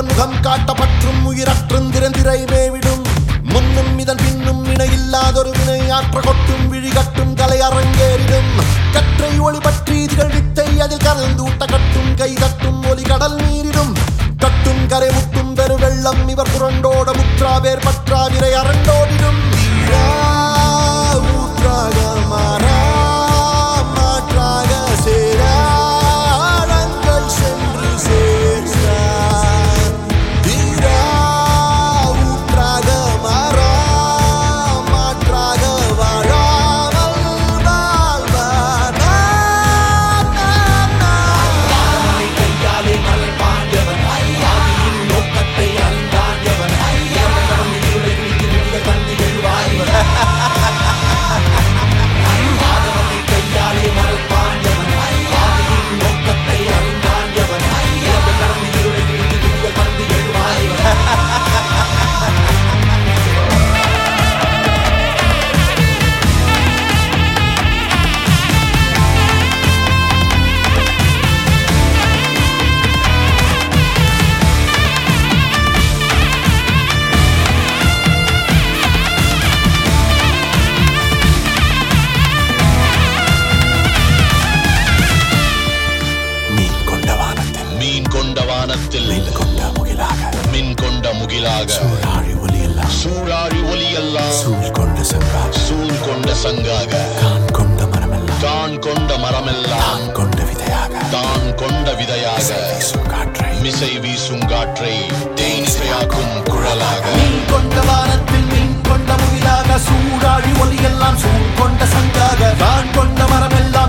இதன் முகம் காட்டப்பற்றும் உயிரற்றும் திறந்திரை மேவிடும் முன்னும் இதன் பின்னும் இணையில்லாதொரு வினை ஆற்ற கொட்டும் விழிகட்டும் கலை அரங்கேறிடும் கற்றை ஒளி பற்றி திகழ் வித்தை அதில் கலந்தூட்ட கட்டும் கை தட்டும் ஒலி கடல் நீரிடும் கட்டும் கரை முட்டும் பெரு வெள்ளம் இவர் புரண்டோட முற்றா வேர் பற்றா விரை அரண்டோடிடும் வீழா ஊற்றாக மாறா மாற்றாக சேராழங்கள் சென்று சேர்ந்தார் வீரா ஊற்றாக மாறா மாற்றாக வாழாமல் வாழ்வார் நான், நான், நான். மீன் கொண்ட வானத்தில் மீன் கொண்ட வானத்தில் மீன் கொண்ட முகிலாக மின் கொண்ட முகிலாக சூழாழி ஒலியெல்லாம் சூழாழி ஒலியெல்லாம் சூழ் கொண்ட சங்காக சூழ் கொண்ட சங்காக கான் கொண்ட மரமெல்லாம் தான் கொண்ட மரமெல்லாம் தான் கொண்ட விதையாக தான் கொண்ட விதையாக வீசும் காற்றை மிசை வீசும் காற்றை தேனிசையாக்கும் குழலாக மீன் கொண்ட வானத்தில் மீன் கொண்ட முகிலாக சூடாழி ஒலியெல்லாம் சூழ் கொண்ட சங்காக தான் கொண்ட மரமெல்லாம்